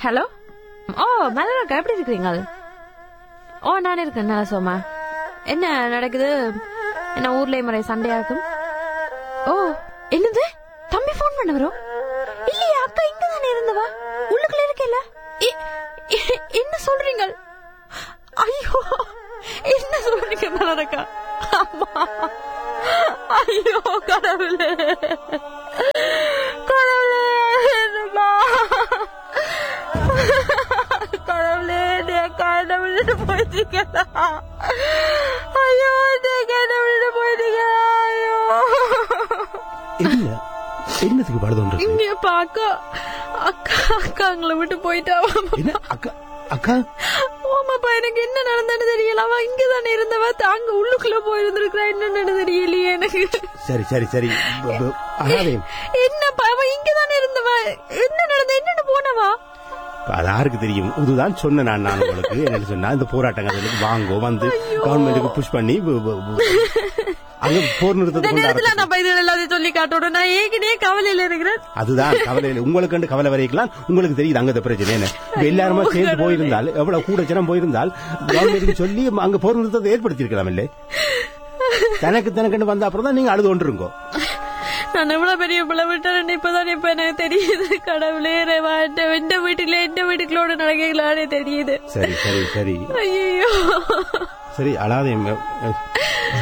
Hello ஓ மலரக்கா எப்படி இருக்கிறீங்க ஓ நான் இருக்கேன் நல்லா சோமா என்ன நடக்குது என்ன ஊர்ல முறை சண்டையாக்கும் ஓ என்னது தம்பி ஃபோன் பண்ண வரும் இல்லையா அக்கா இங்க தானே இருந்தவா உள்ளுக்குள்ள இருக்கல என்ன சொல்றீங்க ஐயோ என்ன சொல்றீங்க மலரக்கா அம்மா ஐயோ கடவுளே கடவுளே என்னம்மா கடவுளே நீ கடவுள்னு போயிட்டீங்களா ஐயோ நீ கடவுள்னு போயிட்டீங்களா ஐயோ என்ன என்னத்துக்கு படுதோன்று இங்க பாக்கா அக்கா அக்கா அங்களை விட்டு போயிட்டாவா என்ன அக்கா அக்கா ஆமாப்பா எனக்கு என்ன நடந்ததுன்னு தெரியல அவ இங்கதானே இருந்தவ அங்க உள்ளுக்குள்ள போயிருந்திருக்கிறா என்னன்னு தெரியலையே எனக்கு சரி சரி சரி ப- ப- அழாதே என்னப்பா அவ இங்கதானே இருந்தவ என்ன நடந்த என்னன்னு போனவா அது யாருக்கு தெரியும் இதுதான் சொன்னேன் நான் நான் உங்களுக்கு என்ன சொன்னா இந்த போராட்டங்களுக்கு வாங்கோ வந்து கவர்மெண்ட்டுக்கு புஷ் பண்ணி ப- ப- ப- அங்க போர் இந்த நிறுத்தத்தை நேரத்துல கொண்டாடுறது. நான் இது எல்லாத்தையும் சொல்லி காட்டணும் நான் ஏற்கனவே கவலையில இருக்கிறேன் அதுதான் கவலை இல்லை. உங்களுக்கு கண்டு கவலை வரைக்கலாம் உங்களுக்கு தெரியுது அங்க இந்த பிரச்சனை என்ன இப்ப எல்லாருமே சேர்ந்து போயிருந்தால் எவ்வளவு கூட ஜனம் போயிருந்தால் கவர்மெண்ட்டுக்கு சொல்லி அங்க போர் நிறுத்தத்தை ஏற்படுத்தியிருக்கலாம் இல்லை தனக்கு தனக்குன்னு வந்த அப்புறம் தான் நீங்க அழுது கொண்டிருங்கோ நான் எவ்வளவு பெரிய பிள்ளை விட்டேன் இப்பதான் இப்ப எனக்கு தெரியுது கடவுளே இறைவா, எந்த எந்த வீட்டுல எந்த வீட்டுகளோட நடக்கலான்னு தெரியுது சரி சரி சரி ஐயோ சரி அழாதே